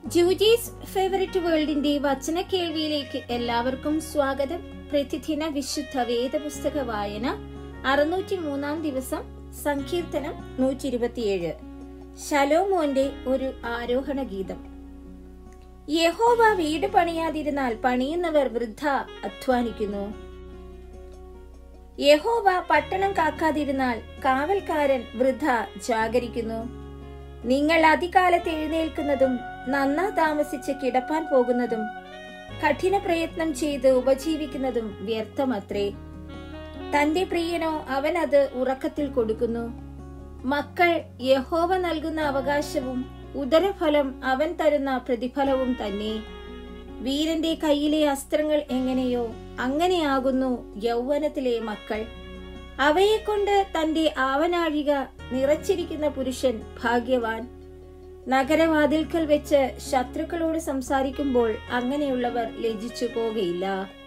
ജൂജീസ് favourite വേൾഡിന്റെ വചന കേൾവിയിലേക്ക് എല്ലാവർക്കും സ്വാഗതം പ്രതിദിന വിശുദ്ധ വേദപുസ്തക വായന അറുന്നൂറ്റി മൂന്നാം ദിവസം സങ്കീർത്തനം നൂറ്റി ഇരുപത്തിയേഴ് ശലോമോന്റെ ഒരു ആരോഹണ ഗീതം യഹോവ വീട് പണിയാതിരുന്നാൽ പണിയുന്നവർ വൃദ്ധ അധ്വാനിക്കുന്നു യഹോവ പട്ടണം കാക്കാതിരുന്നാൽ കാവൽക്കാരൻ വൃദ്ധ ജാഗരിക്കുന്നു നിങ്ങൾ അതികാലത്ത് എഴുന്നേൽക്കുന്നതും നന്നാ താമസിച്ച് കിടപ്പാൻ പോകുന്നതും കഠിന പ്രയത്നം ചെയ്ത് ഉപജീവിക്കുന്നതും വ്യർത്ഥമത്രേ തന്റെ പ്രിയനോ അവൻ അത് ഉറക്കത്തിൽ കൊടുക്കുന്നു മക്കൾ യഹോവ നൽകുന്ന അവകാശവും ഉദരഫലം അവൻ തരുന്ന പ്രതിഫലവും തന്നെ വീരന്റെ കയ്യിലെ അസ്ത്രങ്ങൾ എങ്ങനെയോ അങ്ങനെയാകുന്നു യൗവനത്തിലെ മക്കൾ അവയെക്കൊണ്ട് തന്റെ ആവനാഴിക നിറച്ചിരിക്കുന്ന പുരുഷൻ ഭാഗ്യവാൻ നഗരവാതിൽക്കൽ വെച്ച് ശത്രുക്കളോട് സംസാരിക്കുമ്പോൾ അങ്ങനെയുള്ളവർ ലജിച്ചു പോകയില്ല